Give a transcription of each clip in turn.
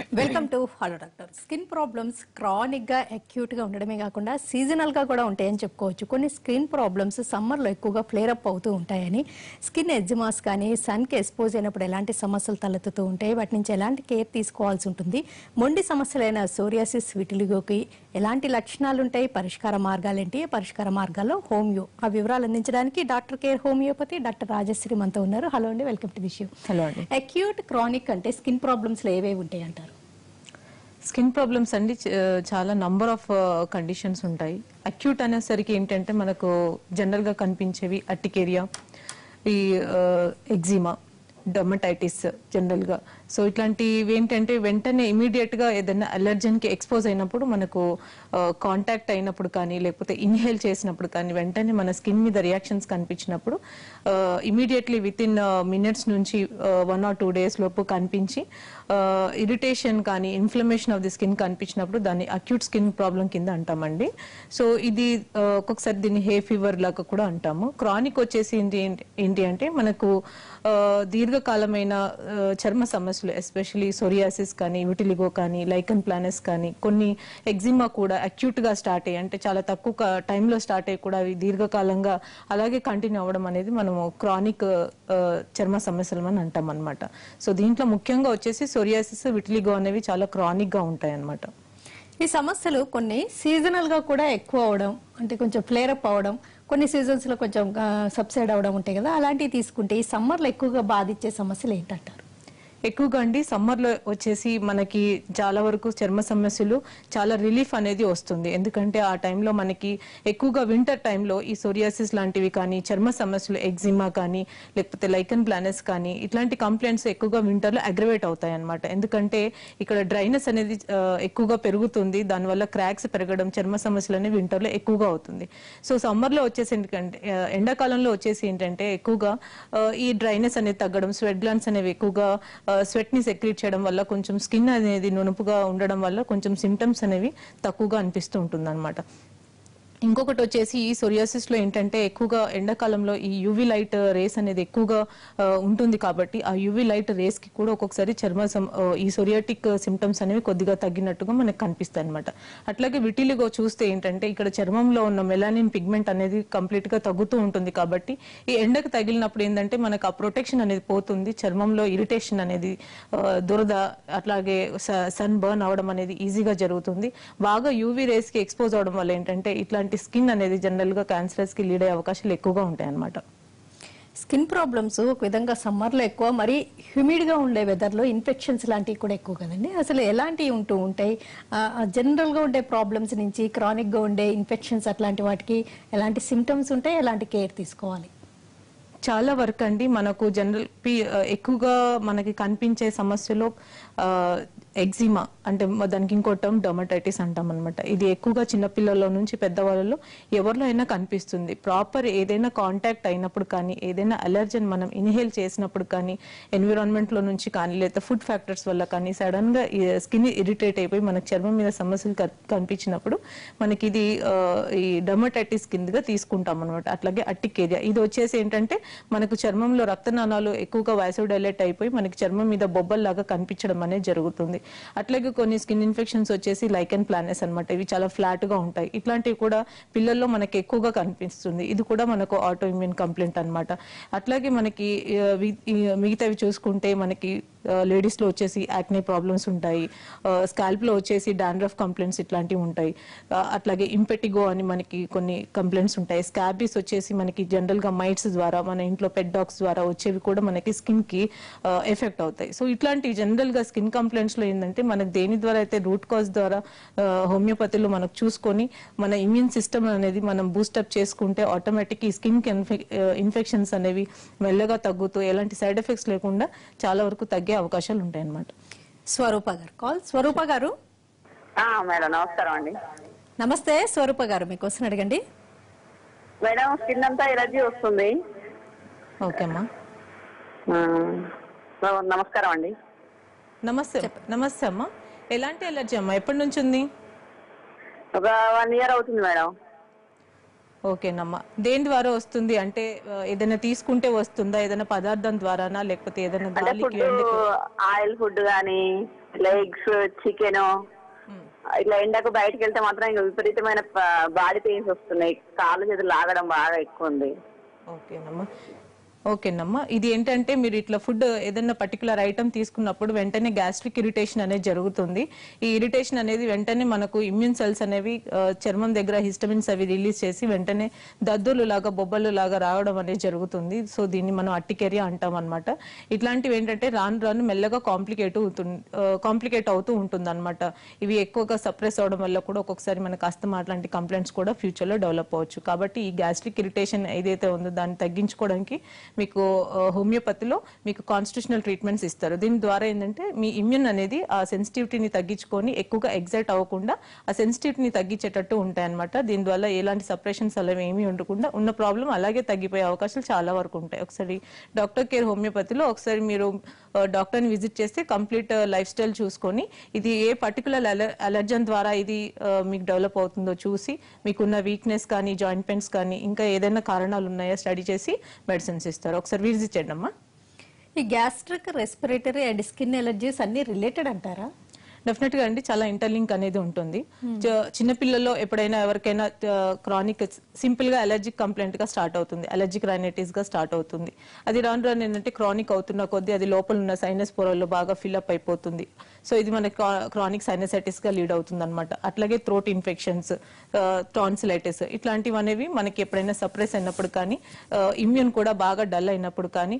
Welcome to hello doctor skin problems chronic గా acute గా ఉండడమే కాకుండా సీజనల్ గా కూడా ఉంటాయని చెప్పుకోవచ్చు కొన్ని స్కిన్ ప్రాబ్లమ్స్ సమ్మర్ లో ఎక్కువగా ఫ్లేర్ అప్ అవుతూ ఉంటాయని స్కిన్ ఎగ్జిమాస్ కానీ సన్ కి ఎక్స్పోజ్ అయినప్పుడు ఎలాంటి సమస్యలు తలెత్తుతూ ఉంటాయి వాటి నుంచి ఎలాంటి కేర్ తీసుకోవాల్సి ఉంటుంది మొండి సమస్యలైన సోరియాసిస్ విటిలిగోకి ఎలాంటి లక్షణాలు ఉంటాయి పరిష్కార మార్గాలు ఏంటి పరిష్కార మార్గాల్లో హోమియో ఆ వివరాలు అందించడానికి doctor care homeopathy doctor Rajashree మనతో ఉన్నారు హలో అండి welcome to the show hello అండి అక్యూట్ క్రానిక్ అంటే స్కిన్ ప్రాబ్లమ్స్ లో ఏవేవి ఉంటాయి అంటారు స్కిన్ ప్రాబ్లమ్స్ అండి చ- చాలా నంబర్ ఆఫ్ కండిషన్స్ ఉంటాయి అక్యూట్ అనేసరికి ఏంటంటే మనకు జనరల్ గా కనిపించేవి అట్టికేరియా ఈ ఎగ్జిమా డర్మటైటిస్ జనరల్ గా సో ఇట్లాంటివి ఏంటంటే వెంటనే ఇమీడియట్ గా ఏదైనా అలర్జన్ కి ఎక్స్పోజ్ అయినప్పుడు మనకు కాంటాక్ట్ అయినప్పుడు కానీ లేకపోతే ఇన్హేల్ చేసినప్పుడు కానీ వెంటనే మన స్కిన్ మీద రియాక్షన్స్ కనిపించినప్పుడు ఇమీడియట్లీ విత్ ఇన్ మినిట్స్ నుంచి వన్ ఆర్ టూ డేస్ లోపు కనిపించి ఇరిటేషన్ కానీ ఇన్ఫ్లమేషన్ ఆఫ్ ది స్కిన్ కనిపించినప్పుడు దాన్ని అక్యూట్ స్కిన్ ప్రాబ్లం కింద అంటామండి సో ఇది ఆ, ఒక్కొక్కసారి దీన్ని హే ఫీవర్ లాగా కూడా అంటాము క్రానిక్ వచ్చేసి ఏంటి ఏంటి అంటే మనకు ఆ, దీర్ఘకాలమైన ఆ, చర్మ సమస్యలు ఎస్పెషలీ సోరియాసిస్ కానీ విటిలిగో కానీ లైకన్ ప్లానెస్ కానీ కొన్ని ఎగ్జిమా కూడా అక్యూట్ గా స్టార్ట్ అయ్యి అంటే చాలా తక్కువ టైంలో స్టార్ట్ అయ్యి కూడా అవి దీర్ఘకాలంగా అలాగే కంటిన్యూ అవ్వడం అనేది మనము క్రానిక్ చర్మ సమస్యలు అని అంటాం అనమాట సో దీంట్లో ముఖ్యంగా వచ్చేసి సోరియాసిస్ విటిలిగో అనేవి చాలా క్రానిక్ గా ఉంటాయి అనమాట ఈ సమస్యలు కొన్ని సీజనల్ గా కూడా ఎక్కువ అవడం అంటే కొంచెం ఫ్లేర్ అప్ అవడం కొన్ని సీజన్స్ లో కొంచెం సబ్సైడ్ అవడం ఉంటాయి కదా అలాంటివి తీసుకుంటే ఈ సమ్మర్ లో ఎక్కువగా బాధించే సమస్యలు ఏంటంటారు ఎక్కువగా అండి సమ్మర్ లో వచ్చేసి మనకి చాలా వరకు చర్మ సమస్యలు చాలా రిలీఫ్ అనేది వస్తుంది ఎందుకంటే ఆ టైంలో మనకి ఎక్కువగా వింటర్ టైంలో ఈ సోరియాసిస్ లాంటివి కానీ చర్మ సమస్యలు ఎగ్జిమా కానీ లేకపోతే లైకన్ ప్లానెస్ కానీ ఇట్లాంటి కంప్లైంట్స్ ఎక్కువగా వింటర్ లో అగ్రవేట్ అవుతాయి అనమాట ఎందుకంటే ఇక్కడ డ్రైనెస్ అనేది ఆ, ఎక్కువగా పెరుగుతుంది దానివల్ల క్రాక్స్ పెరగడం చర్మ సమస్యలు అనేవి వింటర్ లో ఎక్కువగా అవుతుంది సో సమ్మర్ లో వచ్చేసి ఎందుకంటే ఆ, ఎండాకాలంలో వచ్చేసి ఏంటంటే ఎక్కువగా ఆ, ఈ డ్రైనెస్ అనేది తగ్గడం స్వెట్ గ్లాన్స్ అనేవి ఎక్కువగా స్వెట్ ని సెక్రీట్ చేయడం వల్ల కొంచెం స్కిన్ అనేది నునుపుగా ఉండడం వల్ల కొంచెం సిమ్టమ్స్ అనేవి తక్కువగా అనిపిస్తూ ఉంటుంది ఇంకొకటి వచ్చేసి ఈ సొరియాసిస్ లో ఏంటంటే ఎక్కువగా ఎండాకాలంలో ఈ యూవి లైట్ రేస్ అనేది ఎక్కువగా ఆ, ఉంటుంది కాబట్టి ఆ యూవి లైట్ రేస్ కి కూడా ఒక్కొక్కసారి చర్మ సం- ఆ, ఈ సొరియాటిక్ సిమ్టమ్స్ అనేవి కొద్దిగా తగ్గినట్టుగా మనకు కనిపిస్తాయి అనమాట అట్లాగే విటిలిగో చూస్తే ఏంటంటే ఇక్కడ చర్మంలో ఉన్న మెలానిన్ పిగ్మెంట్ అనేది కంప్లీట్ గా తగ్గుతూ ఉంటుంది కాబట్టి ఈ ఎండకు తగిలినప్పుడు ఏంటంటే మనకు ఆ ప్రొటెక్షన్ అనేది పోతుంది చర్మంలో ఇరిటేషన్ అనేది ఆ, దురద అట్లాగే సన్ బర్న్ అవడం అనేది ఈజీగా జరుగుతుంది బాగా యూవీ రేస్ కి ఎక్స్పోజ్ అవడం వల్ల ఏంటంటే ఇట్లాంటి స్కిన్ అనేది జనరల్ గా క్యాన్సరస్ కి లీడ్ అయ్యే అవకాశాలు ఎక్కువగా ఉంటాయి అన్నమాట స్కిన్ ప్రాబ్లమ్స్ ఒక విధంగా సమ్మర్ లో ఎక్కువ మరి హ్యూమిడ్ గా ఉండే వెదర్ లో ఇన్ఫెక్షన్స్ లాంటివి కూడా ఎక్కువ కదండి అసలు ఎలాంటివి ఉంటూ ఉంటాయి జనరల్ గా ఉండే ప్రాబ్లమ్స్ నుంచి క్రానిక్ గా ఉండే ఇన్ఫెక్షన్స్ అట్లాంటి వాటికి ఎలాంటి సిమ్టమ్స్ ఉంటాయి ఎలాంటి కేర్ తీసుకోవాలి చాలా వరకు అండి మనకు జనరల్ పి- ఆ, ఎక్కువగా మనకి కనిపించే సమస్యలో ఎగ్జిమా అంటే మ- దానికి ఇంకో టర్మ్ డొమటైటిస్ అంటాం అనమాట ఇది ఎక్కువగా చిన్నపిల్లల నుంచి పెద్దవాళ్ళలో ఎవరిలో అయినా కనిపిస్తుంది ప్రాపర్ ఏదైనా కాంటాక్ట్ అయినప్పుడు కానీ ఏదైనా అలర్జన్ మనం ఇన్హేల్ చేసినప్పుడు కానీ ఎన్విరాన్మెంట్ లో నుంచి కానీ లేదా ఫుడ్ ఫ్యాక్టర్స్ వల్ల కానీ సడన్ గా స్కిన్ ఇరిటేట్ అయిపోయి మనకు చర్మం మీద సమస్యలు కన్- కనిపించినప్పుడు మనకి ఇది ఆ, ఈ డర్మటైటిస్ కిందగా తీసుకుంటాం అనమాట అట్లాగే అట్టికేరియా ఇది వచ్చేసి ఏంటంటే మనకు చర్మంలో రక్తనాళాలు ఎక్కువగా డైలెట్ అయిపోయి మనకి చర్మం మీద బొబ్బల్లాగా కనిపించడం అనేది జరుగుతుంది అట్లాగే కొన్ని స్కిన్ ఇన్ఫెక్షన్స్ వచ్చేసి లైకెన్ ప్లానెస్ అన్నమాట ఇవి చాలా ఫ్లాట్ గా ఉంటాయి ఇట్లాంటివి కూడా పిల్లల్లో మనకి ఎక్కువగా కనిపిస్తుంది ఇది కూడా మనకు ఆటో ఇమ్యూన్ కంప్లైంట్ అన్నమాట అట్లాగే మనకి ఆ, వి- ఈ మిగతావి చూసుకుంటే మనకి లేడీస్ లో వచ్చేసి యాక్నే ప్రాబ్లమ్స్ ఉంటాయి స్కాల్ప్ లో వచ్చేసి డాండ్రఫ్ కంప్లైంట్స్ ఇట్లాంటివి ఉంటాయి ఆ, అట్లాగే ఇంపెటిగో అని మనకి కొన్ని కంప్లైంట్స్ ఉంటాయి స్కాబీస్ వచ్చేసి మనకి జనరల్ గా మైట్స్ ద్వారా మన ఇంట్లో పెట్ డాగ్స్ ద్వారా వచ్చేవి కూడా మనకి స్కిన్ కి ఎఫెక్ట్ అవుతాయి సో ఇట్లాంటి జనరల్ గా స్కిన్ కంప్లైంట్స్ లో ఏంటంటే మనకి దేని ద్వారా అయితే రూట్ కాజ్ ద్వారా హోమియోపతిలో మనకు చూసుకొని మన ఇమ్యూన్ సిస్టమ్ అనేది మనం బూస్టప్ చేసుకుంటే ఆటోమేటిక్ ఈ స్కిన్ ఇన్ఫెక్షన్స్ అనేవి మెల్లగా తగ్గుతూ ఎలాంటి సైడ్ ఎఫెక్ట్స్ లేకుండా చాలా వరకు తగ్గే అవకాశాలు ఉంటాయి అన్నమాట స్వరూప గారు కాల్ స్వరూప గారు ఆ, మేడం నమస్కారం అండి నమస్తే స్వరూప గారు మీకు క్వశ్చన్ అడగండి మేడం స్కిన్ అంతా ఎలర్జీ వస్తుంది ఓకే అమ్మా ఆ, నమ- నమస్కారం అండి నమస్తే నమస్తే అమ్మా ఎలాంటి ఎలర్జీ అమ్మా ఎప్పటి నుంచి ఉంది ఒక వన్ ఇయర్ అవుతుంది మేడం ఓకేనమ్మా దేని ద్వారా వస్తుంది అంటే ఆ, ఏదైనా తీసుకుంటే వస్తుందా ఏదైనా పదార్థం ద్వారానా లేకపోతే ఏదైనా అంటే గాలికి ఫుడ్ ఎండకు ఆయిల్ ఫుడ్ కానీ లెగ్స్ చికెన్ ఇట్లా ఎండకు బయటకు వెళ్తే మాత్రం ఇంకా విపరీతమైన బాడీ పెయిన్స్ వస్తున్నాయి కాళ్ళు చేతులు లాగడం బాగా ఎక్కువ ఉంది ఓకేనమ్మా ఓకేనమ్మా ఇది ఏంటంటే మీరు ఇట్లా ఫుడ్ ఏదైనా పర్టికులర్ ఐటమ్ తీసుకున్నప్పుడు వెంటనే గ్యాస్ట్రిక్ ఇరిటేషన్ అనేది జరుగుతుంది ఈ ఇరిటేషన్ అనేది వెంటనే మనకు ఇమ్యూన్ సెల్స్ అనేవి ఆ, చర్మం దగ్గర హిస్టమిన్స్ అవి రిలీజ్ చేసి వెంటనే దద్దులు లాగా బొబ్బలు లాగా రావడం అనేది జరుగుతుంది సో దీన్ని మనం అట్టికెరియా అంటాం అనమాట ఇట్లాంటివి ఏంటంటే రాను రాను మెల్లగా కాంప్లికేట్ అవుతుంది కాంప్లికేట్ అవుతూ ఉంటుంది అనమాట ఇవి ఎక్కువగా సప్రెస్ అవడం వల్ల కూడా ఒక్కొక్కసారి మనకు అస్తమా అట్లాంటి కంప్లైంట్స్ కూడా ఫ్యూచర్ లో డెవలప్ అవ్వచ్చు కాబట్టి ఈ గ్యాస్ట్రిక్ ఇరిటేషన్ ఏదైతే ఉందో దాన్ని తగ్గించుకోవడానికి మీకు ఆ, హోమియోపతిలో మీకు కాన్స్టిట్యూషనల్ ట్రీట్మెంట్స్ ఇస్తారు దీని ద్వారా ఏంటంటే మీ ఇమ్యూన్ అనేది ఆ సెన్సిటివిటీని తగ్గించుకొని ఎక్కువగా ఎగ్జైట్ అవ్వకుండా ఆ సెన్సిటివిటీని తగ్గించేటట్టు ఉంటాయన్నమాట దీని వల్ల ఎలాంటి సపరేషన్స్ అలా ఏమీ ఉండకుండా ఉన్న ప్రాబ్లం అలాగే తగ్గిపోయే అవకాశాలు చాలా వరకు ఉంటాయి ఒకసారి డాక్టర్ కేర్ హోమియోపతిలో ఒకసారి మీరు ఆ, డాక్టర్ని విజిట్ చేస్తే కంప్లీట్ లైఫ్ స్టైల్ చూసుకొని ఇది ఏ పర్టికులర్ అలర్జన్ ద్వారా ఇది ఆ, మీకు డెవలప్ అవుతుందో చూసి మీకున్న వీక్నెస్ కానీ జాయింట్ పెయిన్స్ కానీ ఇంకా ఏదైనా కారణాలు ఉన్నాయా స్టడీ చేసి మెడిసిన్స్ ఇస్తారు ఒకసారి విజిట్ చేయండి అమ్మా ఈ gastric respiratory and skin allergies అన్ని రిలేటెడ్ అంటారా డెఫినెట్ గా అండి చాలా ఇంటర్లింక్ అనేది ఉంటుంది చ- చిన్నపిల్లల్లో ఎప్పుడైనా ఎవరికైనా క్రానిక్ సింపుల్ గా అలర్జిక్ కంప్లైంట్ గా స్టార్ట్ అవుతుంది అలర్జిక్ రైనైటిస్ గా స్టార్ట్ అవుతుంది అది రాను రాను ఏంటంటే క్రానిక్ అవుతున్న కొద్దీ అది లోపల ఉన్న సైనస్ పొరల్లో బాగా ఫిల్అప్ అయిపోతుంది సో ఇది మనకి క్రానిక్ సైనసైటిస్ గా లీడ్ అవుతుంది అనమాట అట్లాగే థ్రోట్ ఇన్ఫెక్షన్స్ టాన్సిలైటిస్ ఇట్లాంటివి అనేవి మనకి ఎప్పుడైనా సప్రెస్ అయినప్పుడు కానీ ఇమ్యూన్ కూడా బాగా డల్ అయినప్పుడు కానీ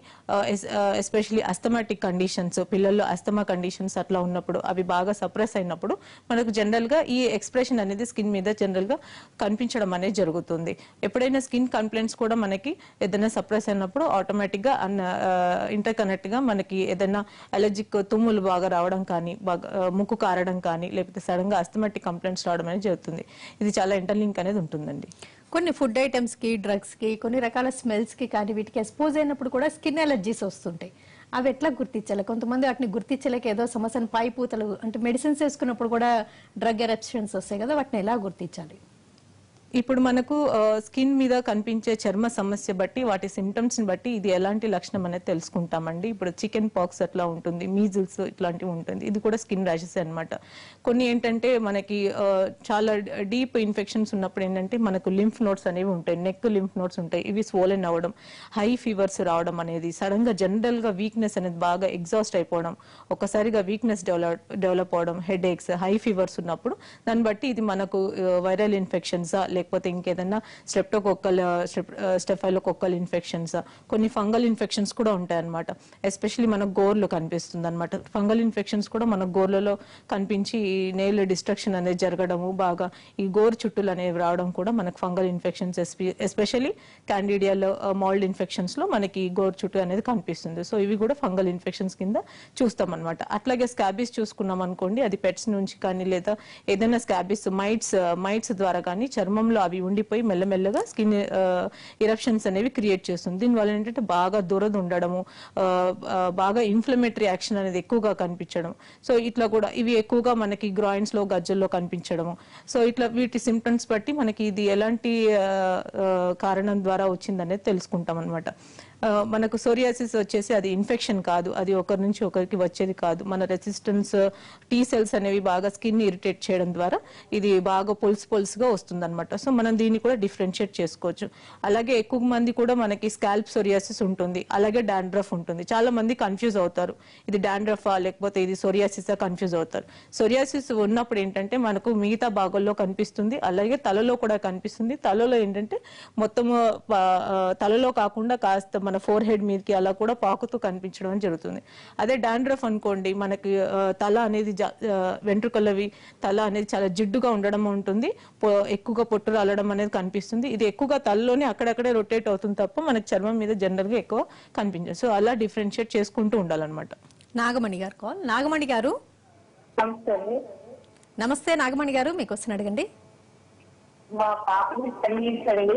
ఎస్పెషలీ అస్థమాటిక్ కండిషన్స్ పిల్లల్లో అస్థమా కండిషన్స్ అట్లా ఉన్నప్పుడు అవి బాగా సప్రెస్ అయినప్పుడు మనకు జనరల్ గా ఈ ఎక్స్ప్రెషన్ అనేది స్కిన్ మీద జనరల్ గా కనిపించడం అనేది జరుగుతుంది ఎప్పుడైనా స్కిన్ కంప్లైంట్స్ కూడా మనకి ఏదైనా సప్రెస్ అయినప్పుడు ఆటోమేటిక్ గా ఇంటర్ కనెక్ట్ గా మనకి ఏదైనా అలర్జిక్ తుమ్ములు బాగా రావడం కానీ బాగా ఆ, ముక్కు కారడం కానీ లేకపోతే సడన్ గా అస్థమాటిక్ కంప్లైంట్స్ రావడం అనేది జరుగుతుంది ఇది చాలా ఇంటర్లింక్ అనేది ఉంటుందండి కొన్ని ఫుడ్ ఐటమ్స్ కి డ్రగ్స్ కి కొన్ని రకాల స్మెల్స్ కి కానీ వీటికి ఎక్స్పోజ్ అయినప్పుడు కూడా స్కిన్ ఎలర్జీస్ వస్తుంటాయి అవి ఎట్లా గుర్తించాలి కొంతమంది వాటిని గుర్తించలేక ఏదో సమస్యను పై పూతలు అంటే మెడిసిన్స్ వేసుకున్నప్పుడు కూడా డ్రగ్ ఎరప్షన్స్ వస్తాయి కదా వాటిని ఎలా గుర్తించాలి ఇప్పుడు మనకు స్కిన్ మీద కనిపించే చర్మ సమస్య బట్టి వాటి సిమ్టమ్స్ ని బట్టి ఇది ఎలాంటి లక్షణం అనేది తెలుసుకుంటామండి ఇప్పుడు చికెన్ పాక్స్ అట్లా ఉంటుంది మీజిల్స్ ఇట్లాంటివి ఉంటుంది ఇది కూడా స్కిన్ ర్యాషెస్ అన్నమాట కొన్ని ఏంటంటే మనకి ఆ, చాలా డీప్ ఇన్ఫెక్షన్స్ ఉన్నప్పుడు ఏంటంటే మనకు లింఫ్ నోట్స్ అనేవి ఉంటాయి నెక్ లింఫ్ నోట్స్ ఉంటాయి ఇవి స్వోలెన్ అవ్వడం హై ఫీవర్స్ రావడం అనేది సడన్ గా జనరల్ గా వీక్నెస్ అనేది బాగా ఎగ్జాస్ట్ అయిపోవడం ఒకసారిగా వీక్నెస్ డెవలప్ డెవలప్ అవడం హెడ్ ఏక్స్ హై ఫీవర్స్ ఉన్నప్పుడు దాన్ని బట్టి ఇది మనకు వైరల్ ఇన్ఫెక్షన్స్ లేకపోతే ఇంకేదన్నా స్ట్రెప్టోకొక్కల్ స్టెఫైలోకొక్కల్ ఇన్ఫెక్షన్స్ కొన్ని ఫంగల్ ఇన్ఫెక్షన్స్ కూడా ఉంటాయి అనమాట ఎస్పెషలీ మన గోర్లు కనిపిస్తుంది అనమాట ఫంగల్ ఇన్ఫెక్షన్స్ కూడా మన గోర్లలో కనిపించి ఈ నేల్ డిస్ట్రక్షన్ అనేది జరగడము బాగా ఈ గోర్ చుట్టులు అనేవి రావడం కూడా మనకు fungal infections especially candidal mould infections లో మనకి ఈ గోర్ చుట్టు అనేది కనిపిస్తుంది సో ఇవి కూడా ఫంగల్ ఇన్ఫెక్షన్స్ కింద చూస్తాం అనమాట అట్లాగే స్కాబీస్ చూసుకున్నాం అనుకోండి అది పెట్స్ నుంచి కానీ లేదా ఏదైనా స్కాబీస్ మైట్స్ మైట్స్ ద్వారా కానీ చర్మంలో అవి ఉండిపోయి మెల్లమెల్లగా స్కిన్ ఇరప్షన్స్ అనేవి క్రియేట్ చేస్తుంది దీనివల్ల ఏంటంటే బాగా దురద ఉండడము ఆ, ఆ, బాగా ఇన్ఫ్లమేటరీ యాక్షన్ అనేది ఎక్కువగా కనిపించడం సో ఇట్లా కూడా ఇవి ఎక్కువగా మనకి గ్రాయిన్స్ లో గజ్జల్లో కనిపించడము సో ఇట్లా వీటి సిమ్టమ్స్ బట్టి మనకి ఇది ఎలాంటి ఆ, ఆ, కారణం ద్వారా వచ్చిందనేది తెలుసుకుంటాం అనమాట మనకు సోరియాసిస్ వచ్చేసి అది ఇన్ఫెక్షన్ కాదు అది ఒకరి నుంచి ఒకరికి వచ్చేది కాదు మన రెసిస్టెన్స్ టీ సెల్స్ అనేవి బాగా స్కిన్ ఇరిటేట్ చేయడం ద్వారా ఇది బాగా పొలుసు పొలుసుగా వస్తుంది అనమాట సో మనం దీన్ని కూడా డిఫరెన్షియేట్ చేసుకోవచ్చు అలాగే ఎక్కువ మంది కూడా మనకి స్కాల్ప్ సోరియాసిస్ ఉంటుంది అలాగే డాండ్రఫ్ ఉంటుంది చాలా మంది కన్ఫ్యూజ్ అవుతారు ఇది డాండ్రఫా లేకపోతే ఇది సోరియాసిస్ కన్ఫ్యూజ్ అవుతారు సోరియాసిస్ ఉన్నప్పుడు ఏంటంటే మనకు మిగతా భాగంలో కనిపిస్తుంది అలాగే తలలో కూడా కనిపిస్తుంది తలలో ఏంటంటే మొత్తం తలలో కాకుండా కాస్త మన ఫోర్ హెడ్ మీదకి అలా కూడా పాకుతూ కనిపించడం జరుగుతుంది అదే డాండ్రఫ్ అనుకోండి మనకి ఆ, తల అనేది జా- ఆ, వెంట్రుకలవి తల అనేది చాలా జిడ్డుగా ఉండడం ఉంటుంది పొ- ఎక్కువగా పొట్టు రాలడం అనేది కనిపిస్తుంది ఇది ఎక్కువగా తలలోనే అక్కడక్కడే రొటేట్ అవుతుంది తప్ప మనకి చర్మం మీద జనరల్ గా ఎక్కువ కనిపించదు సో అలా డిఫరెన్షియేట్ చేసుకుంటూ ఉండాలన్నమాట నాగమణి గారు కాల్ నాగమణి గారు నమస్తే అండి నమస్తే నాగమణి గారు మీకు వస్తున్న అడగండి మా పాపని తల్లించండి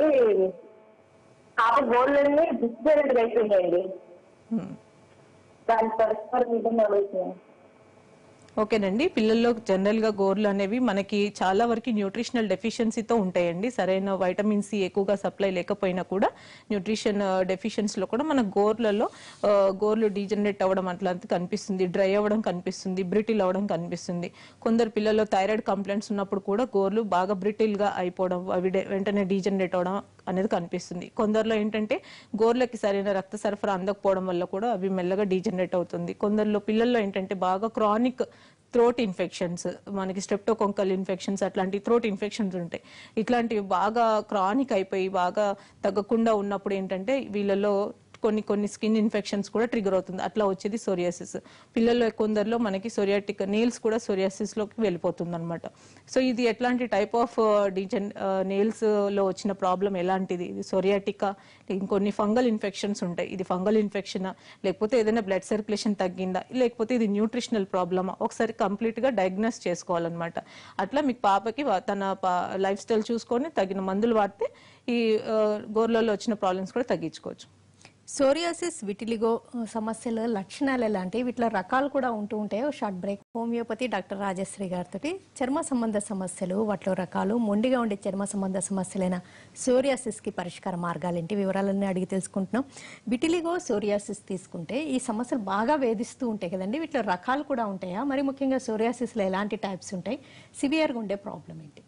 పాప గోల్డ్ని డిస్పేరెంట్ అయిపోయిందండి Hmm. దాని పరిష్కారం మీద అడుగుతున్నాను ఓకేనండి పిల్లల్లో జనరల్ గా గోర్లు అనేవి మనకి చాలా వరకు న్యూట్రిషనల్ డెఫిషియన్సీతో ఉంటాయండి సరైన వైటమిన్ సి ఎక్కువగా సప్లై లేకపోయినా కూడా న్యూట్రిషన్ డెఫిషియన్స్ లో కూడా మన గోర్లలో ఆ, గోర్లు డీజనరేట్ అవ్వడం అట్లాంటి కనిపిస్తుంది డ్రై అవ్వడం కనిపిస్తుంది బ్రిటిల్ అవ్వడం కనిపిస్తుంది కొందరు పిల్లల్లో థైరాయిడ్ కంప్లైంట్స్ ఉన్నప్పుడు కూడా గోర్లు బాగా బ్రిటిల్ గా అయిపోవడం అవి డె- వెంటనే డీజనరేట్ అవడం అనేది కనిపిస్తుంది కొందరిలో ఏంటంటే గోర్లకి సరైన రక్త సరఫరా అందకపోవడం వల్ల కూడా అవి మెల్లగా డీజనరేట్ అవుతుంది కొందరిలో పిల్లల్లో ఏంటంటే బాగా క్రానిక్ థ్రోట్ ఇన్ఫెక్షన్స్ మనకి స్ట్రెప్టోకొంకల్ ఇన్ఫెక్షన్స్ అట్లాంటి థ్రోట్ ఇన్ఫెక్షన్స్ ఉంటాయి ఇట్లాంటివి బాగా క్రానిక్ అయిపోయి బాగా తగ్గకుండా ఉన్నప్పుడు ఏంటంటే వీళ్ళలో కొన్ని కొన్ని స్కిన్ ఇన్ఫెక్షన్స్ కూడా ట్రిగర్ అవుతుంది అట్లా వచ్చేది సోరియాసిస్ పిల్లల్లో కొందరిలో మనకి సోరియాటిక్ నెయిల్స్ కూడా సోరియాసిస్ లోకి వెళ్ళిపోతుంది అనమాట సో ఇది ఎట్లాంటి టైప్ ఆఫ్ డిజన్ నెయిల్స్ లో వచ్చిన ప్రాబ్లం ఎలాంటిది ఇది సోరియాటికా ఇంకొన్ని ఫంగల్ ఇన్ఫెక్షన్స్ ఉంటాయి ఇది ఫంగల్ ఇన్ఫెక్షన్ లేకపోతే ఏదైనా బ్లడ్ సర్క్యులేషన్ తగ్గిందా లేకపోతే ఇది న్యూట్రిషనల్ ప్రాబ్లమా ఒకసారి కంప్లీట్ గా డయాగ్నోస్ చేసుకోవాలన్నమాట అట్లా మీకు పాపకి వా- తన లైఫ్ స్టైల్ చూసుకొని తగిన మందులు వాడితే ఈ ఆ, గోర్లలో వచ్చిన ప్రాబ్లమ్స్ కూడా తగ్గించుకోవచ్చు సోరియాసిస్ విటిలిగో ఆ, సమస్యల లక్షణాలు ఎలాంటివి వీటిలో రకాలు కూడా ఉంటూ ఉంటాయి short break homeopathy doctor Rajashree గారితో చర్మ సంబంధ సమస్యలు వాటిలో రకాలు మొండిగా ఉండే చర్మ సంబంధ సమస్యలైన సోరియాసిస్ కి పరిష్కార మార్గాలు ఏంటి వివరాలన్నీ అడిగి తెలుసుకుంటున్నాం విటిలిగో సోరియాసిస్ తీసుకుంటే ఈ సమస్యలు బాగా వేధిస్తూ ఉంటాయి కదండి వీటిలో రకాలు కూడా ఉంటాయా మరి ముఖ్యంగా సోరియాసిస్ లో ఎలాంటి టైప్స్ ఉంటాయి సివియర్గా ఉండే ప్రాబ్లం ఏంటి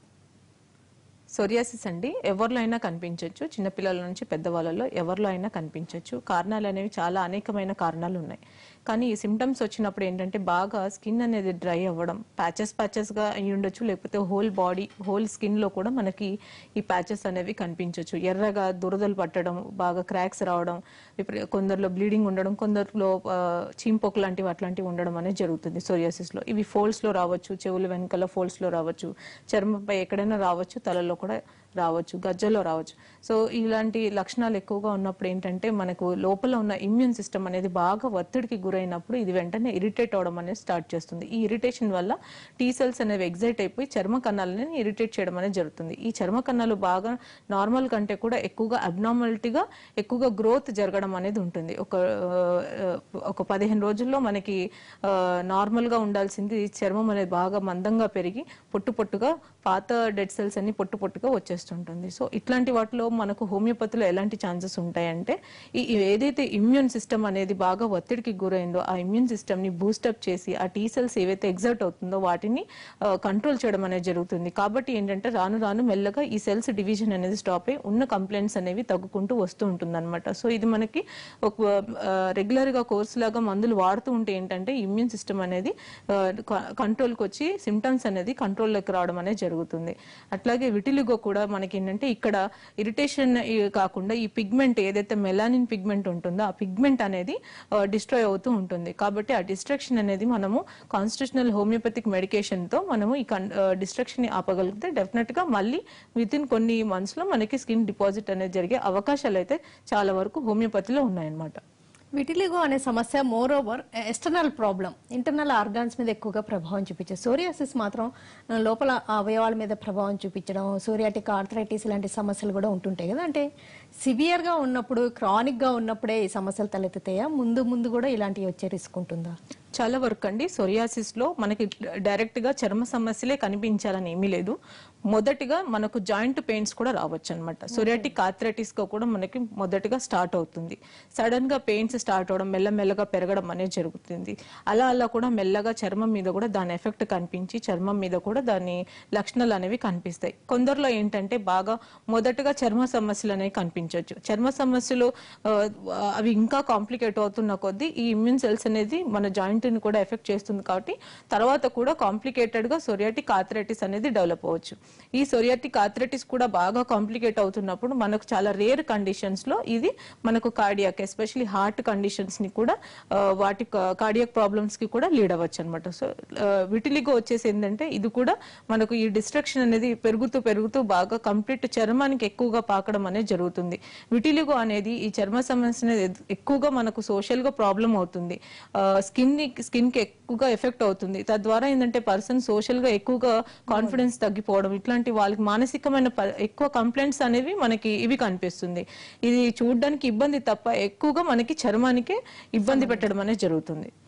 సోరియాసిస్ అండి ఎవరిలో అయినా కనిపించవచ్చు చిన్నపిల్లల నుంచి పెద్దవాళ్ళలో ఎవరిలో అయినా కనిపించవచ్చు కారణాలు అనేవి చాలా అనేకమైన కారణాలు ఉన్నాయి కానీ ఈ సిమ్టమ్స్ వచ్చినప్పుడు ఏంటంటే బాగా స్కిన్ అనేది డ్రై అవ్వడం ప్యాచెస్ ప్యాచెస్ గా అయి ఉండొచ్చు లేకపోతే హోల్ బాడీ హోల్ స్కిన్ లో కూడా మనకి ఈ ప్యాచెస్ అనేవి కనిపించవచ్చు ఎర్రగా దురదలు పట్టడం బాగా క్రాక్స్ రావడం విపరీ- కొందరిలో బ్లీడింగ్ ఉండడం కొందరిలో ఆ, చీంపోకు లాంటివి అట్లాంటివి ఉండడం అనేది జరుగుతుంది సోరియాసిస్ లో ఇవి ఫోల్డ్స్ లో రావచ్చు చెవుల వెనకాల ఫోల్డ్స్ లో రావచ్చు చర్మంపై ఎక్కడైనా రావచ్చు తలలో కూడా రావచ్చు గజ్జలో రావచ్చు సో ఇలాంటి లక్షణాలు ఎక్కువగా ఉన్నప్పుడు ఏంటంటే మనకు లోపల ఉన్న ఇమ్యూన్ సిస్టమ్ అనేది బాగా ఒత్తిడికి గురైనప్పుడు ఇది వెంటనే ఇరిటేట్ అవడం అనేది స్టార్ట్ చేస్తుంది ఈ ఇరిటేషన్ వల్ల టీ సెల్స్ అనేవి ఎగ్జైట్ అయిపోయి చర్మ కణాలని ఇరిటేట్ చేయడం అనేది జరుగుతుంది ఈ చర్మ కణాలు బాగా నార్మల్ కంటే కూడా ఎక్కువగా అబ్నార్మాలిటీగా ఎక్కువగా గ్రోత్ జరగడం అనేది ఉంటుంది ఒక ఆ, ఒక పదిహేను రోజుల్లో మనకి నార్మల్ గా ఉండాల్సింది చర్మం అనేది బాగా మందంగా పెరిగి పొట్టు పొట్టుగా పాత డెడ్ సెల్స్ అన్ని పొట్టు పొట్టుగా వచ్చేస్తుంటుంది సో ఇట్లాంటి వాటిలో మనకు హోమియోపతిలో ఎలాంటి ఛాన్సెస్ ఉంటాయంటే ఈ ఈ ఏదైతే ఇమ్యూన్ సిస్టమ్ అనేది బాగా ఒత్తిడికి గురైందో ఆ ఇమ్యూన్ సిస్టమ్ ని బూస్టప్ చేసి ఆ టీ సెల్స్ ఏవైతే ఎగ్జర్ట్ అవుతుందో వాటిని కంట్రోల్ చేయడం అనేది జరుగుతుంది కాబట్టి ఏంటంటే రాను రాను మెల్లగా ఈ సెల్స్ డివిజన్ అనేది స్టాప్ అయి ఉన్న కంప్లైంట్స్ అనేవి తగ్గుకుంటూ వస్తూ ఉంటుంది అనమాట సో ఇది మనకి ఒక రెగ్యులర్ గా కోర్స్ లాగా మందులు వాడుతూ ఉంటే ఏంటంటే ఇమ్యూన్ సిస్టమ్ అనేది కంట్రోల్కి వచ్చి సిమ్టమ్స్ అనేది కంట్రోల్లోకి రావడం అనేది జరుగుతుంది అట్లాగే విటిలిగో కూడా మనకి ఏంటంటే ఇక్కడ ఇరిటేషన్ కాకుండా ఈ పిగ్మెంట్ ఏదైతే మెలానిన్ పిగ్మెంట్ ఉంటుందో ఆ పిగ్మెంట్ అనేది డిస్ట్రాయ్ అవుతూ ఉంటుంది కాబట్టి ఆ డిస్ట్రక్షన్ అనేది మనము కాన్స్టిట్యూషనల్ హోమియోపతిక్ మెడికేషన్ తో మనము ఈ డిస్ట్రక్షన్ ని ఆపగలిగితే డెఫినెట్ గా మళ్ళీ విత్ ఇన్ కొన్ని మంత్స్ లో మనకి స్కిన్ డిపాజిట్ అనేది జరిగే అవకాశాలు అయితే చాలా వరకు హోమియోపతిలో ఉన్నాయన్నమాట విటిలిగో అనే సమస్య more over external problem internal organs మీద ఎక్కువగా ప్రభావం చూపించే సోరియాసిస్ మాత్రం ఆ, లోపల అవయవాల మీద ప్రభావం చూపించడం సోరియాటిక్ ఆర్థరైటిస్ ఇలాంటి సమస్యలు కూడా ఉంటుంటాయి కదా అంటే సివియర్ గా ఉన్నప్పుడు క్రానిక్ గా ఉన్నప్పుడే ఈ సమస్యలు తలెత్తుతాయా ముందు ముందు కూడా ఇలాంటివి వచ్చే రిస్క్ ఉంటుందా చాలా వరకు అండి సొరియాసిస్ లో మనకి డైరెక్ట్ గా చర్మ సమస్యలే కనిపించాలని ఏమీ లేదు మొదటిగా మనకు జాయింట్ పెయిన్స్ కూడా రావచ్చు అనమాట సొరియాటిక్ ఆర్థరైటిస్ గా కూడా మనకి మొదటిగా స్టార్ట్ అవుతుంది సడన్ గా పెయిన్స్ స్టార్ట్ అవడం మెల్లమెల్లగా పెరగడం అనేది జరుగుతుంది అలా అలా కూడా మెల్లగా చర్మం మీద కూడా దాని ఎఫెక్ట్ కనిపించి చర్మం మీద కూడా దాని లక్షణాలు అనేవి కనిపిస్తాయి కొందరిలో ఏంటంటే బాగా మొదటగా చర్మ సమస్యలు అనేవి కనిపించవచ్చు చర్మ సమస్యలు ఆ, అవి ఇంకా కాంప్లికేట్ అవుతున్న కొద్దీ ఈ ఇమ్యూన్ సెల్స్ అనేది మన జాయింట్ ని కూడా ఎఫెక్ట్ చేస్తుంది కాబట్టి తర్వాత కూడా కాంప్లికేటెడ్ గా సొరియాటిక్ ఆథరైటిస్ అనేది డెవలప్ అవ్వచ్చు ఈ సొరియాటిక్ ఆథరైటిస్ కూడా బాగా కాంప్లికేట్ అవుతున్నప్పుడు మనకు చాలా రేర్ కండిషన్స్ లో ఇది మనకు కార్డియాక్ ఎస్పెషల్లీ హార్ట్ కండిషన్స్ ని కూడా ఆ, వాటి కార్డియాక్ ప్రాబ్లమ్స్ కి కూడా లీడ్ అవ్వచ్చు అనమాట సో విటిలిగో వచ్చేసి ఏంటంటే ఇది కూడా మనకు ఈ డిస్ట్రక్షన్ అనేది పెరుగుతూ పెరుగుతూ బాగా కంప్లీట్ చర్మానికి ఎక్కువగా పాకడం అనేది జరుగుతుంది విటిలిగో అనేది ఈ చర్మ సమస్య అనేది ఎక్కువగా మనకు సోషల్ గా ప్రాబ్లం అవుతుంది స్కిన్ స్కిన్ కి ఎక్కువగా ఎఫెక్ట్ అవుతుంది తద్వారా ఏంటంటే పర్సన్ సోషల్ గా ఎక్కువగా కాన్ఫిడెన్స్ తగ్గిపోవడం ఇట్లాంటి వాళ్ళకి మానసికమైన ప- ఎక్కువ కంప్లైంట్స్ అనేవి మనకి ఇవి కనిపిస్తుంది ఇది చూడడానికి ఇబ్బంది తప్ప ఎక్కువగా మనకి చర్మానికే ఇబ్బంది పెట్టడం అనేది జరుగుతుంది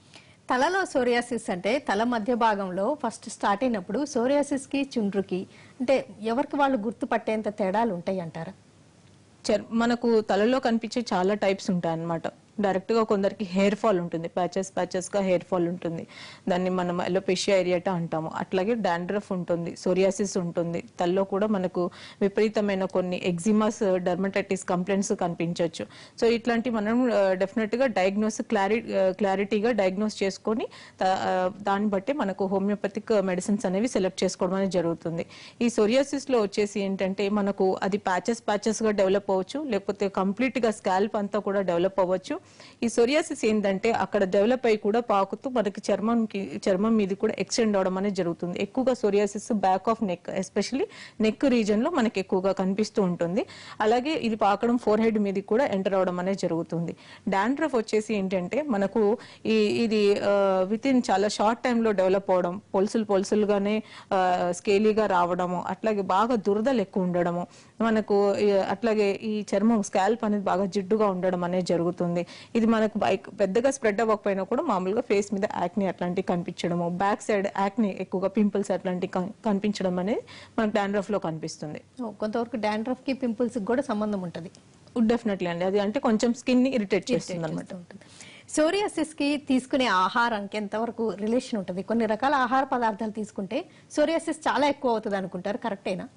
తలలో సోరియాసిస్ అంటే తల మధ్య భాగంలో ఫస్ట్ స్టార్ట్ అయినప్పుడు సోరియాసిస్ కి చుండ్రుకి అంటే ఎవరికి వాళ్ళు గుర్తుపట్టేంత తేడాలు ఉంటాయి అంటారా చర్- మనకు తలలో కనిపించే చాలా టైప్స్ ఉంటాయి అన్నమాట డైరెక్ట్ గా కొందరికి హెయిర్ ఫాల్ ఉంటుంది ప్యాచెస్ ప్యాచెస్ గా హెయిర్ ఫాల్ ఉంటుంది దాన్ని మనం ఎలోపెషియా ఏరియాటా అంటాము అట్లాగే డాండ్రఫ్ ఉంటుంది సోరియాసిస్ ఉంటుంది తలలో కూడా మనకు విపరీతమైన కొన్ని ఎగ్జిమాస్ డర్మటైటిస్ కంప్లైంట్స్ కనిపించవచ్చు సో ఇట్లాంటి మనం డెఫినెట్ గా డయాగ్నోస్ క్లారి క్లారిటీగా డయాగ్నోస్ చేసుకొని త- ఆ, దాన్ని బట్టి మనకు హోమియోపతిక్ మెడిసిన్స్ అనేవి సెలెక్ట్ చేసుకోవడం అనేది జరుగుతుంది ఈ సోరియాసిస్ లో వచ్చేసి ఏంటంటే మనకు అది ప్యాచెస్ ప్యాచెస్ గా డెవలప్ అవ్వచ్చు లేకపోతే కంప్లీట్ గా స్కాల్ప్ అంతా కూడా డెవలప్ అవ్వచ్చు ఈ సోరియాసిస్ ఏంటంటే అక్కడ డెవలప్ అయి కూడా పాకుతూ మనకి చర్మంకి చర్మం మీద కూడా ఎక్స్టెండ్ అవడం అనేది జరుగుతుంది ఎక్కువగా psoriasis back of neck especially neck region లో మనకి ఎక్కువగా కనిపిస్తూ ఉంటుంది అలాగే ఇది పాకడం ఫోర్ హెడ్ మీద కూడా ఎంటర్ అవడం అనేది జరుగుతుంది డాండ్రఫ్ వచ్చేసి ఏంటంటే మనకు ఈ ఇది విత్ ఇన్ చాలా షార్ట్ టైంలో డెవలప్ అవడం పొలుసులు పొలుసులుగానే స్కేలీగా రావడము అట్లాగే బాగా దురదలు ఎక్కువ ఉండడము మనకు ఈ, అట్లాగే ఈ చర్మం స్కాల్ప్ అనేది బాగా జిడ్డుగా ఉండడం అనేది జరుగుతుంది ఇది మనకు బైక్ పెద్దగా స్ప్రెడ్ అవ్వకపోయినా కూడా మామూలుగా ఫేస్ మీద యాక్ని అట్లాంటివి కనిపించడము బ్యాక్ సైడ్ యాక్ని ఎక్కువగా పింపుల్స్ అట్లాంటివి కన్- కనిపించడం అనేది మనకు డాండ్రఫ్ లో కనిపిస్తుంది ఓ, కొంతవరకు డాండ్రఫ్ కి పింపుల్స్ కూడా సంబంధం ఉంటుంది డెఫినెట్లీ అండి అది అంటే కొంచెం స్కిన్ ని ఇరిటేట్ చేస్తుంది అనమాట సోరియాసిస్ కి తీసుకునే ఆహారానికి ఎంతవరకు రిలేషన్ ఉంటుంది కొన్ని రకాల ఆహార పదార్థాలు తీసుకుంటే సోరియాసిస్ చాలా ఎక్కువ అవుతుంది అనుకుంటారు కరెక్టేనా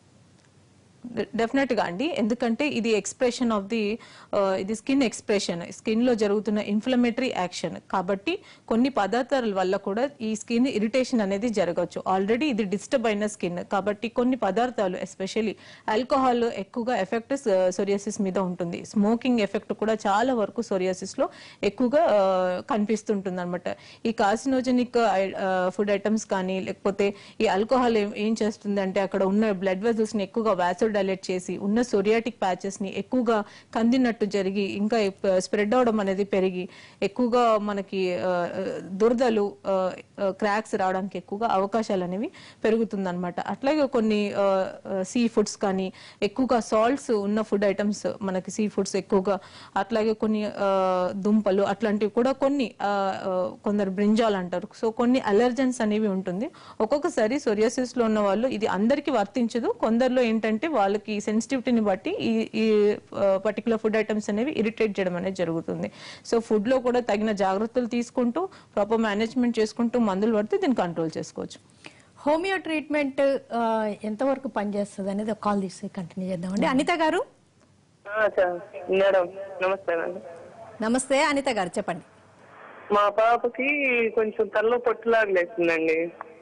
డెఫినెట్ గా అండి ఎందుకంటే ఇది ఎక్స్ప్రెషన్ ఆఫ్ ది ఇది స్కిన్ ఎక్స్ప్రెషన్ స్కిన్ లో జరుగుతున్న ఇన్ఫ్లమేటరీ యాక్షన్ కాబట్టి కొన్ని పదార్థాల వల్ల కూడా ఈ స్కిన్ ఇరిటేషన్ అనేది జరగవచ్చు ఆల్రెడీ ఇది డిస్టర్బ్ అయిన స్కిన్ కాబట్టి కొన్ని పదార్థాలు ఎస్పెషల్లీ ఆల్కహాల్ ఎక్కువగా ఎఫెక్ట్ సోరియాసిస్ మీద ఉంటుంది స్మోకింగ్ ఎఫెక్ట్ కూడా చాలా వరకు సోరియాసిస్ లో ఎక్కువగా కనిపిస్తుంటుంది అనమాట ఈ కార్సినోజెనిక్ ఫుడ్ ఐటమ్స్ కానీ లేకపోతే ఈ ఆల్కహాల్ ఏం చేస్తుంది అంటే అక్కడ ఉన్న బ్లడ్ వెజల్స్ ని ఎక్కువగా వాసోడైలేట్ చేసి ఉన్న సోరియాటిక్ ప్యాచెస్ ని ఎక్కువగా కందినట్టు జరిగి ఇంకా స్ప్రెడ్ అవడం అనేది పెరిగి ఎక్కువగా మనకి ఆ, ఆ, దురదలు క్రాక్స్ రావడానికి ఎక్కువగా అవకాశాలు అనేవి పెరుగుతుందన్నమాట అట్లాగే కొన్ని సీ ఫుడ్స్ కానీ ఎక్కువగా సాల్ట్స్ ఉన్న ఫుడ్ ఐటమ్స్ మనకి సీ ఫుడ్స్ ఎక్కువగా అట్లాగే కొన్ని ఆ, దుంపలు అట్లాంటివి కూడా కొన్ని ఆ, ఆ, కొందరు బ్రింజాల్ అంటారు సో కొన్ని అలర్జన్స్ అనేవి ఉంటుంది ఒక్కొక్కసారి సోరియాసిస్ లో ఉన్న వాళ్ళు ఇది అందరికీ వర్తించదు కొందరిలో ఏంటంటే వాళ్ళకి సెన్సిటివిటీని బట్టి ఈ ఈ పర్టికులర్ ఫుడ్ ఐటమ్స్ అనేవి ఇరిటేట్ చేయడం అనేది జరుగుతుంది సో ఫుడ్ లో కూడా తగిన జాగ్రత్తలు తీసుకుంటూ ప్రాపర్ మేనేజ్మెంట్ చేసుకుంటూ మందులు పడితే దీన్ని కంట్రోల్ చేసుకోవచ్చు హోమియో ట్రీట్మెంట్ ఆ, ఎంతవరకు పనిచేస్తుంది అనేది ఒక కాల్ తీసి కంటిన్యూ చేద్దామండి అనిత గారు ఆ, చ- మేడం నమస్తే మేడం నమస్తే అనిత గారు చెప్పండి మా పాపకి కొంచెం తల్లో పొట్టులాగా లేచిందండి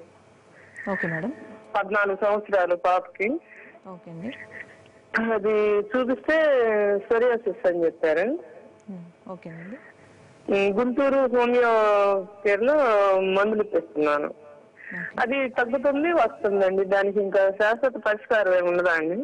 ఓకే మేడం పద్నాలుగు సంవత్సరాలు పాపకి ఓకే అండి అది చూపిస్తే సోరియాసిస్ అని చెప్పారు ఓకే అండి ఉమ్, గుంటూరు హోమియో కేర్ లో మందులు ఇప్పిస్తున్నాను అది తగ్గుతుంది వస్తుందండి దానికి ఇంకా శాశ్వత పరిష్కారం ఏమి ఉండదా అండి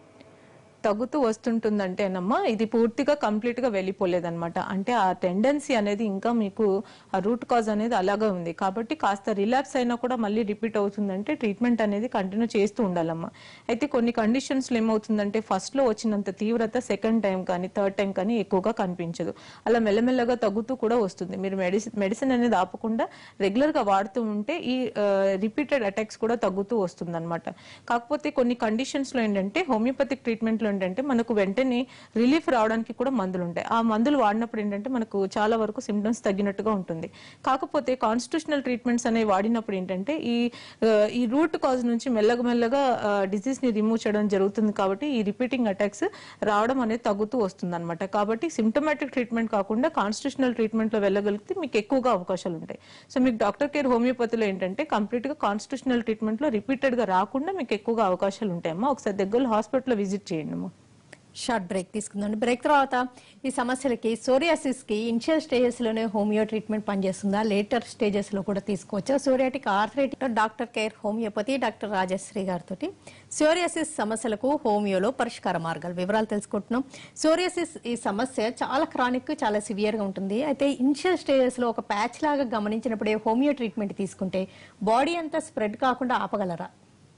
తగ్గుతూ వస్తుంటుందంటేనమ్మా ఇది పూర్తిగా కంప్లీట్ గా వెళ్ళిపోలేదన్నమాట అంటే ఆ టెండెన్సీ అనేది ఇంకా మీకు ఆ రూట్ కాజ్ అనేది అలాగే ఉంది కాబట్టి కాస్త రిలాప్స్ అయినా కూడా మళ్ళీ రిపీట్ అవుతుందంటే ట్రీట్మెంట్ అనేది కంటిన్యూ చేస్తూ ఉండాలమ్మా అయితే కొన్ని కండిషన్స్ లో ఏమవుతుందంటే ఫస్ట్ లో వచ్చినంత తీవ్రత సెకండ్ టైం కానీ థర్డ్ టైం కానీ ఎక్కువగా కనిపించదు అలా మెల్లమెల్లగా తగ్గుతూ కూడా వస్తుంది మీరు మెడిసిన్ మెడిసిన్ అనేది ఆపకుండా రెగ్యులర్ గా వాడుతూ ఉంటే ఈ రిపీటెడ్ అటాక్స్ కూడా తగ్గుతూ వస్తుంది అనమాట కాకపోతే కొన్ని కండిషన్స్ లో ఏంటంటే హోమియోపతిక్ ట్రీట్మెంట్ లో ఏంటంటే మనకు వెంటనే రిలీఫ్ రావడానికి కూడా మందులు ఉంటాయి ఆ మందులు వాడినప్పుడు ఏంటంటే మనకు చాలా వరకు సిమ్టమ్స్ తగ్గినట్టుగా ఉంటుంది కాకపోతే కాన్స్టిట్యూషనల్ ట్రీట్మెంట్స్ అనేవి వాడినప్పుడు ఏంటంటే ఈ ఆ, ఈ రూట్ కాజ్ నుంచి మెల్లగా మెల్లగా డిసీజ్ ని రిమూవ్ చేయడం జరుగుతుంది కాబట్టి ఈ రిపీటింగ్ అటాక్స్ రావడం అనేది తగ్గుతూ వస్తుంది అనమాట కాబట్టి సిమ్టమాటిక్ ట్రీట్మెంట్ కాకుండా కాన్స్టిట్యూషనల్ ట్రీట్మెంట్ లో వెళ్ళగలిగితే మీకు ఎక్కువగా అవకాశాలు ఉంటాయి సో మీకు డాక్టర్ కేర్ హోమియోపతిలో ఏంటంటే కంప్లీట్ గా కాన్స్టిట్యూషనల్ ట్రీట్మెంట్ లో రిపీటెడ్ గా రాకుండా మీకు ఎక్కువగా అవకాశాలు ఉంటాయమ్మా ఒకసారి దగ్గరలో హాస్పిటల్ విజిట్ చేయండి అమ్మా షార్ట్ బ్రేక్ తీసుకుందండి బ్రేక్ తర్వాత ఈ సమస్యలకి సోరియాసిస్ కి ఇనిషియల్ స్టేజెస్ లోనే హోమియో ట్రీట్మెంట్ పనిచేస్తుందా లేటర్ స్టేజెస్ లో కూడా తీసుకోవచ్చా psoriatic arthritic doctor care homeopathy doctor Rajashree గారితో సోరియాసిస్ సమస్యలకు హోమియోలో పరిష్కార మార్గాలు వివరాలు తెలుసుకుంటున్నాం సోరియాసిస్ ఈ సమస్య చాలా క్రానిక్ చాలా సివియర్ గా ఉంటుంది అయితే ఇనిషియల్ స్టేజెస్ లో ఒక ప్యాచ్ లాగా గమనించినప్పుడే హోమియో ట్రీట్మెంట్ తీసుకుంటే బాడీ అంతా స్ప్రెడ్ కాకుండా ఆపగలరా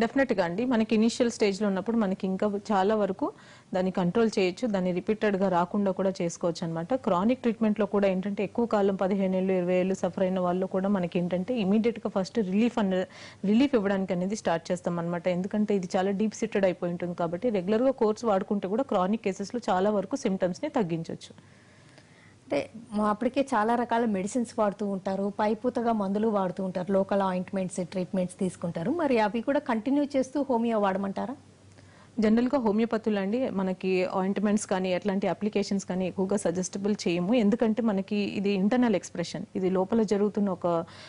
డెఫినెట్ గా అండి మనకి ఇనిషియల్ స్టేజ్ లో ఉన్నప్పుడు మనకి ఇంకా చాలా వరకు దాన్ని కంట్రోల్ చేయొచ్చు దాన్ని రిపీటెడ్ గా రాకుండా కూడా చేసుకోవచ్చు అనమాట క్రానిక్ ట్రీట్మెంట్ లో కూడా ఏంటంటే ఎక్కువ కాలం పదిహేను ఏళ్ళు ఇరవై ఏళ్ళు సఫర్ అయిన వాళ్ళు కూడా మనకి ఏంటంటే ఇమీడియట్ గా ఫస్ట్ రిలీఫ్ అనే రిలీఫ్ ఇవ్వడానికి అనేది స్టార్ట్ చేస్తాం అనమాట ఎందుకంటే ఇది చాలా డీప్ సిటెడ్ అయిపోయి ఉంటుంది కాబట్టి రెగ్యులర్ గా కోర్స్ వాడుకుంటే కూడా క్రానిక్ కేసెస్ లో చాలా వరకు సిమ్టమ్స్ ని తగ్గించవచ్చు అంటే మా అప్పటికే చాలా రకాల మెడిసిన్స్ వాడుతూ ఉంటారు పైపూతగా మందులు వాడుతూ ఉంటారు లోకల్ ఆయింట్మెంట్స్ ట్రీట్మెంట్స్ తీసుకుంటారు మరి అవి కూడా కంటిన్యూ చేస్తూ హోమియో వాడమంటారా జనరల్ గా హోమియోపతులు అండి మనకి ఆయింట్మెంట్స్ కానీ ఎట్లాంటి అప్లికేషన్స్ కానీ ఎక్కువగా సజెస్టబుల్ చేయము ఎందుకంటే మనకి ఇది ఇంటర్నల్ ఎక్స్ప్రెషన్ ఇది లోపల జరుగుతున్న ఒక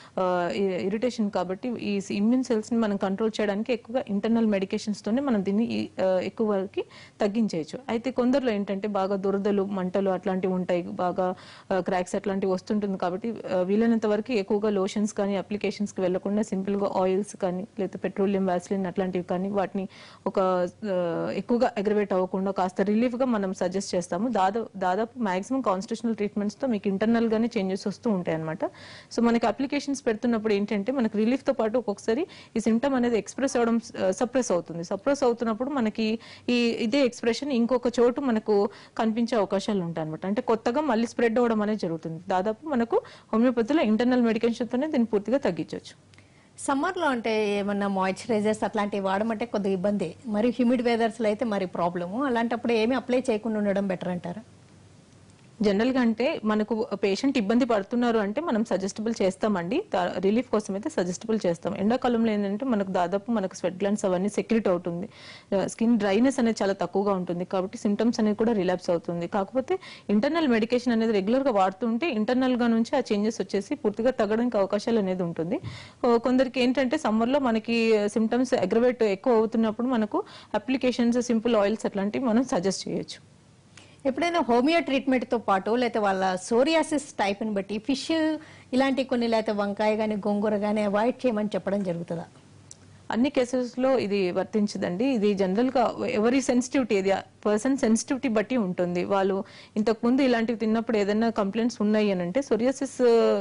ఇరిటేషన్ కాబట్టి ఈ ఇమ్యూన్ సెల్స్ ని మనం కంట్రోల్ చేయడానికి ఎక్కువగా ఇంటర్నల్ మెడికేషన్స్ తోనే మనం దీన్ని ఈ, ఆ, ఎక్కువ వరకు తగ్గించేయచ్చు అయితే కొందరిలో ఏంటంటే బాగా దురదలు మంటలు అట్లాంటివి ఉంటాయి బాగా క్రాక్స్ అట్లాంటివి వస్తుంటుంది కాబట్టి ఆ, వీలైనంత వరకు ఎక్కువగా లోషన్స్ కానీ అప్లికేషన్స్ కి వెళ్లకుండా సింపుల్ గా ఆయిల్స్ కానీ లేదా పెట్రోలియం వ్యాస్లిన్ అట్లాంటివి కానీ వాటిని ఒక ఆ, ఎక్కువగా అగ్రవేట్ అవ్వకుండా కాస్త రిలీఫ్ గా మనం సజెస్ట్ చేస్తాము దాదాపు దాదాపు మాక్సిమం కాన్స్టిట్యూషనల్ ట్రీట్మెంట్స్ తో మీకు ఇంటర్నల్ గానే చేంజెస్ వస్తూ ఉంటాయి అనమాట సో మనకి అప్లికేషన్స్ పెడుతున్నప్పుడు ఏంటంటే మనకి రిలీఫ్ తో పాటు ఒక్కొక్కసారి ఈ సిమ్టమ్ అనేది ఎక్స్ప్రెస్ అవడం సప్రెస్ అవుతుంది సప్రెస్ అవుతున్నప్పుడు మనకి ఈ ఇదే ఎక్స్ప్రెషన్ ఇంకొక చోటు మనకు కనిపించే అవకాశాలు ఉంటాయి అనమాట అంటే కొత్తగా మళ్ళీ స్ప్రెడ్ అవ్వడం అనేది జరుగుతుంది దాదాపు మనకు హోమియోపతిలో ఇంటర్నల్ మెడికేషన్ తోనే దీన్ని పూర్తిగా తగ్గించవచ్చు సమ్మర్లో అంటే ఏమన్నా మాయిశ్చరైజర్స్ అట్లాంటివి వాడమంటే కొద్దిగా ఇబ్బంది మరి హ్యూమిడ్ వెదర్స్లో అయితే మరి ప్రాబ్లము అలాంటప్పుడు ఏమీ అప్లై చేయకుండా ఉండడం బెటర్ అంటారా జనరల్ గా అంటే మనకు పేషెంట్ ఇబ్బంది పడుతున్నారు అంటే మనం సజెస్టబుల్ చేస్తామండి రిలీఫ్ కోసం అయితే సజెస్టబుల్ చేస్తాం ఎండాకాలంలో ఏంటంటే మనకు దాదాపు మనకు స్వెట్ గ్లాండ్స్ అవన్నీ సెక్రెట్ అవుతుంది స్కిన్ డ్రైనెస్ అనేది చాలా తక్కువగా ఉంటుంది కాబట్టి సిమ్టమ్స్ అనేది కూడా రిలాప్స్ అవుతుంది కాకపోతే ఇంటర్నల్ మెడికేషన్ అనేది రెగ్యులర్ గా వాడుతుంటే ఇంటర్నల్ గా నుంచి ఆ చేంజెస్ వచ్చేసి పూర్తిగా తగ్గడానికి అవకాశాలు అనేది ఉంటుంది ఓ, కొందరికి ఏంటంటే సమ్మర్ లో మనకి సిమ్టమ్స్ అగ్రవేట్ ఎక్కువ అవుతున్నప్పుడు మనకు అప్లికేషన్స్ సింపుల్ ఆయిల్స్ అట్లాంటివి మనం సజెస్ట్ చేయొచ్చు ఎప్పుడైనా హోమియో ట్రీట్మెంట్తో పాటు లేకపోతే వాళ్ళ సోరియాసిస్ టైప్ని బట్టి ఫిష్ ఇలాంటి కొన్ని లేకపోతే వంకాయ కానీ గోంగూర కానీ అవాయిడ్ చేయమని చెప్పడం జరుగుతుందా అన్ని కేసెస్ లో ఇది వర్తించదండి ఇది జనరల్ గా ఎవరి సెన్సిటివిటీ ఇది పర్సన్ సెన్సిటివిటీ బట్టి ఉంటుంది వాళ్ళు ఇంతకు ముందు ఇలాంటివి తిన్నప్పుడు ఏదైనా కంప్లైంట్స్ ఉన్నాయి అని అంటే సొరియాసిస్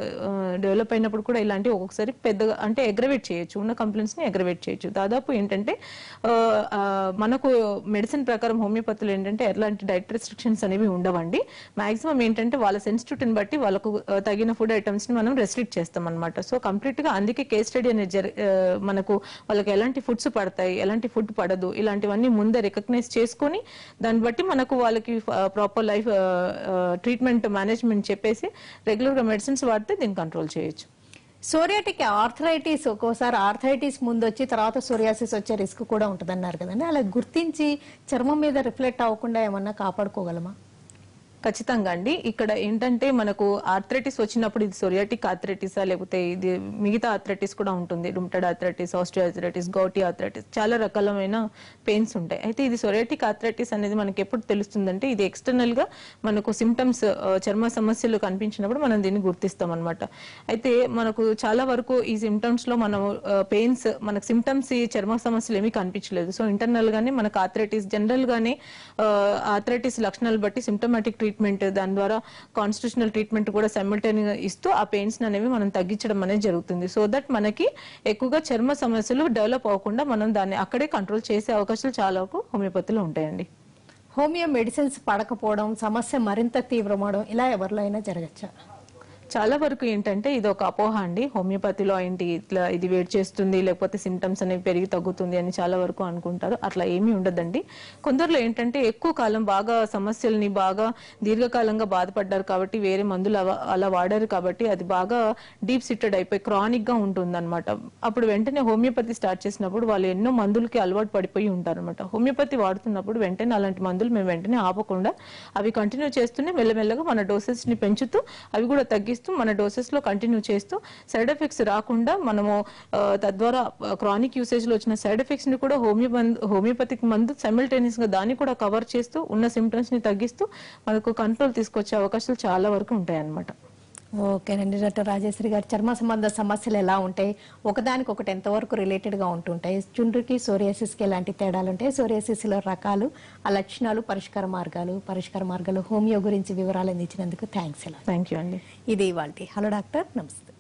డెవలప్ అయినప్పుడు కూడా ఇలాంటివి ఒక్కొక్కసారి పెద్దగా అంటే అగ్రవేట్ చేయొచ్చు ఉన్న కంప్లైంట్స్ ని అగ్రవేట్ చేయొచ్చు దాదాపు ఏంటంటే ఆ, ఆ, మనకు మెడిసిన్ ప్రకారం హోమియోపతిలో ఏంటంటే ఎలాంటి డైట్ రెస్ట్రిక్షన్స్ అనేవి ఉండవండి మాక్సిమం ఏంటంటే వాళ్ళ సెన్సిటివిటీని బట్టి వాళ్ళకు ఆ, తగిన ఫుడ్ ఐటమ్స్ ని మనం రెస్ట్రిక్ట్ చేస్తాం అనమాట సో కంప్లీట్ గా అందుకే కేస్ స్టడీ అనేది జరి- ఆ, మనకు వాళ్ళకి ఎలాంటి ఫుడ్స్ పడతాయి ఎలాంటి ఫుడ్ పడదు ఇలాంటివన్నీ ముందే రికగ్నైజ్ చేసుకొని దాన్ని బట్టి మనకు వాళ్ళకి ప్రాపర్ లైఫ్ ట్రీట్మెంట్ మేనేజ్మెంట్ చెప్పేసి రెగ్యులర్ గా మెడిసిన్స్ వాడితే దీన్ని కంట్రోల్ చేయొచ్చు సోరియాటిక్ ఆర్థరైటిస్ ఒక్కోసారి ఆర్థరైటిస్ ముందు వచ్చి తర్వాత సోరియాసిస్ వచ్చే రిస్క్ కూడా ఉంటుందన్నారు కదండి అలా గుర్తించి చర్మం మీద రిఫ్లెక్ట్ అవ్వకుండా ఏమన్నా కాపాడుకోగలమా ఖచ్చితంగా అండి ఇక్కడ ఏంటంటే మనకు ఆర్థరైటిస్ వచ్చినప్పుడు ఇది సొరియాటిక్ ఆర్థరైటిసా లేకపోతే ఇది మిగతా ఆర్థరైటిస్ కూడా ఉంటుంది rheumatoid arthritis osteoarthritis gouty arthritis చాలా రకాలమైన పెయిన్స్ ఉంటాయి అయితే ఇది సొరియాటిక్ ఆర్థరైటిస్ అనేది మనకి ఎప్పుడు తెలుస్తుందంటే ఇది ఎక్స్టర్నల్ గా మనకు సిమ్టమ్స్ చర్మ సమస్యలు కనిపించినప్పుడు మనం దీన్ని గుర్తిస్తాం అనమాట అయితే మనకు చాలా వరకు ఈ సిమ్టమ్స్ లో మనం పెయిన్స్ మనకు సిమ్టమ్స్ ఈ చర్మ సమస్యలు ఏమీ కనిపించలేదు సో ఇంటర్నల్ గానే మనకు ఆర్థరైటిస్ జనరల్ గానే ఆర్థరైటిస్ లక్షణాలు బట్టి సిమ్టమాటిక్ ట్రీట్మెంట్ దాని ద్వారా కాన్స్టిట్యూషనల్ ట్రీట్మెంట్ కూడా సైమల్టేనియస్ గా ఇస్తూ ఆ పెయిన్స్ అనేవి మనం తగ్గించడం అనేది జరుగుతుంది సో దట్ మనకి ఎక్కువగా చర్మ సమస్యలు డెవలప్ అవ్వకుండా మనం దాన్ని అక్కడే కంట్రోల్ చేసే అవకాశాలు చాలా వరకు హోమియోపతిలో ఉంటాయండి హోమియో మెడిసిన్స్ పడకపోవడం సమస్య మరింత తీవ్రమవడం ఇలా ఎవరిలో అయినా జరగచ్చా చాలా వరకు ఏంటంటే ఇది ఒక అపోహ అండి హోమియోపతిలో ఏంటి ఇట్లా ఇది వేడి చేస్తుంది లేకపోతే సిమ్టమ్స్ అనేవి పెరిగి తగ్గుతుంది అని చాలా వరకు అనుకుంటారు అట్లా ఏమీ ఉండదండి కొందరిలో ఏంటంటే ఎక్కువ కాలం బాగా సమస్యల్ని బాగా దీర్ఘకాలంగా బాధపడ్డారు కాబట్టి వేరే మందులు అవ- అలా వాడారు కాబట్టి అది బాగా డీప్ సిట్టెడ్ అయిపోయి క్రానిక్ గా ఉంటుంది అనమాట అప్పుడు వెంటనే హోమియోపతి స్టార్ట్ చేసినప్పుడు వాళ్ళు ఎన్నో మందులకి అలవాటు పడిపోయి ఉంటారు అనమాట హోమియోపతి వాడుతున్నప్పుడు వెంటనే అలాంటి మందులు మేము వెంటనే ఆపకుండా అవి కంటిన్యూ చేస్తూనే మెల్లమెల్లగా మన డోసెస్ ని పెంచుతూ అవి కూడా తగ్గిస్తూ మన డోసెస్ లో కంటిన్యూ చేస్తూ సైడ్ ఎఫెక్ట్స్ రాకుండా మనము ఆ, తద్వారా క్రానిక్ యూసేజ్ లో వచ్చిన సైడ్ ఎఫెక్ట్స్ ని కూడా హోమియో హోమియోపతిక్ మందు సైమల్టేనియస్ గా దాన్ని కూడా కవర్ చేస్తూ ఉన్న సిమ్టమ్స్ ని తగ్గిస్తూ మనకు కంట్రోల్ తీసుకొచ్చే అవకాశాలు చాలా వరకు ఉంటాయి అన్నమాట ఓకేనండి డాక్టర్ రాజేశ్వరి గారు చర్మ సంబంధ సమస్యలు ఎలా ఉంటాయి ఒకదానికి ఒకటి ఎంతవరకు రిలేటెడ్ గా ఉంటుంటాయి చుండ్రుకి సోరియాసిస్కి ఎలాంటి తేడాలు ఉంటాయి సోరియాసిస్ లో రకాలు ఆ లక్షణాలు పరిష్కార మార్గాలు పరిష్కార మార్గాలు హోమియో గురించి వివరాలు అందించినందుకు థ్యాంక్స్ ఇలా థ్యాంక్ యూ అండి ఇది ఇవాళ హలో డాక్టర్ నమస్తే